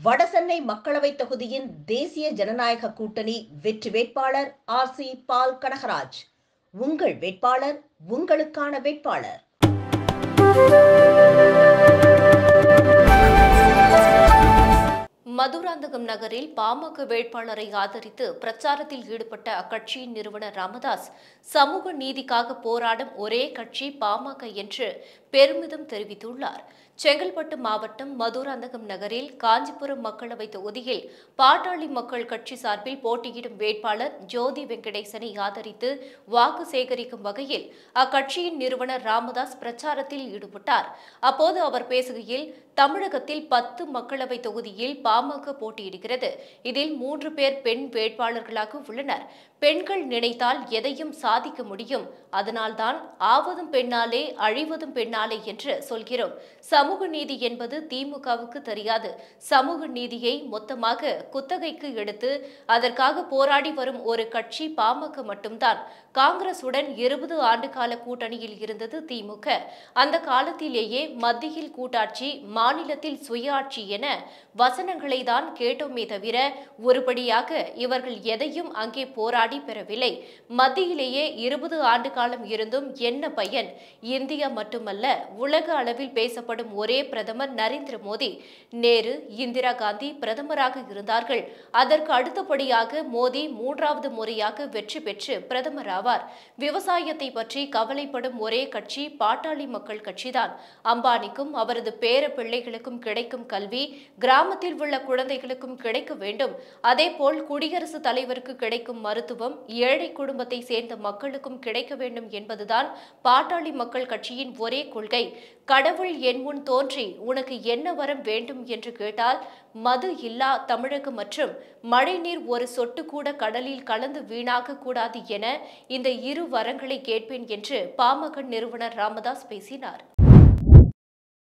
வடசென்னை மக்களவைத் தொகுதியின் தேசிய ஜனநாயக கூட்டணி வெற்றி வேட்பாளர் ஆர் சி பால் கனகராஜ் உங்கள் வேட்பாளர் உங்களுக்கான வேட்பாளர் மதுராந்தகம் நகரில் பாமக வேட்பாளரை ஆதரித்து பிரச்சாரத்தில் ஈடுபட்ட அக்கட்சியின் நிறுவனர் ராமதாஸ் சமூக நீதிக்காக போராடும் ஒரே கட்சி பாமக என்று பெருமிதம் தெரிவித்துள்ளார் செங்கல்பட்டு மாவட்டம் மதுராந்தகம் நகரில் காஞ்சிபுரம் மக்களவை தொகுதியில் பாட்டாளி மக்கள் கட்சி சார்பில் போட்டியிடும் வேட்பாளர் ஜோதி வெங்கடேசனை ஆதரித்து வாக்கு சேகரிக்கும் வகையில் அக்கட்சியின் நிறுவனர் ராமதாஸ் பிரச்சாரத்தில் ஈடுபட்டார் அப்போது அவர் பேசுகையில் தமிழகத்தில் பத்து மக்களவை தொகுதியில் பாமக போட்டியிடுகிறது இதில் மூன்று பேர் பெண் வேட்பாளர்களாக உள்ளனர் பெண்கள் நினைத்தால் எதையும் சாதிக்க முடியும் அதனால்தான் ஆவதும் பெண்ணாலே அழிவதும் பெண்ணாலே என்று சொல்கிறோம் சமூக நீதி என்பது திமுகவுக்கு தெரியாது சமூக நீதியை மொத்தமாக குத்தகைக்கு எடுத்து அதற்காக போராடி வரும் ஒரு கட்சி பாமக மட்டும்தான் காங்கிரசுடன் இருபது ஆண்டுகால கூட்டணியில் இருந்தது திமுக அந்த காலத்திலேயே மத்தியில் கூட்டாட்சி மாநிலத்தில் சுயாட்சி என வசனங்களை தான் கேட்டோமே தவிர ஒருபடியாக இவர்கள் எதையும் அங்கே போராடி பெறவில்லை மத்தியிலேயே இருபது ஆண்டு காலம் இருந்தும் என்ன பயன் இந்தியா மட்டுமல்ல உலக அளவில் பேசப்படும் ஒரே பிரதமர் நரேந்திர மோடி நேரு இந்திரா காந்தி பிரதமராக இருந்தார்கள் அதற்கு அடுத்தபடியாக மோடி மூன்றாவது முறையாக வெற்றி பெற்று பிரதமர் ஆவார் விவசாயத்தை பற்றி கவலைப்படும் ஒரே கட்சி பாட்டாளி மக்கள் கட்சிதான் அம்பானிக்கும் அவரது பேர பிள்ளைகளுக்கும் கிடைக்கும் கல்வி கிராமத்தில் உள்ள குழந்தைகளுக்கும் கிடைக்க வேண்டும் அதேபோல் குடியரசுத் தலைவருக்கு கிடைக்கும் மருத்துவம் ஏழை குடும்பத்தை சேர்ந்த மக்களுக்கும் கிடைக்க வேண்டும் என்பதுதான் பாட்டாளி மக்கள் கட்சியின் ஒரே கொள்கை கடவுள் என் முன் தோன்றி உனக்கு என்ன வரம் வேண்டும் என்று கேட்டால் மது இல்லா தமிழகம் மற்றும் மழைநீர் ஒரு சொட்டு கூட கடலில் கலந்து வீணாக கூடாது என இந்த இரு வரங்களை கேட்பேன் என்று பாமக நிறுவனர் ராமதாஸ் பேசினார்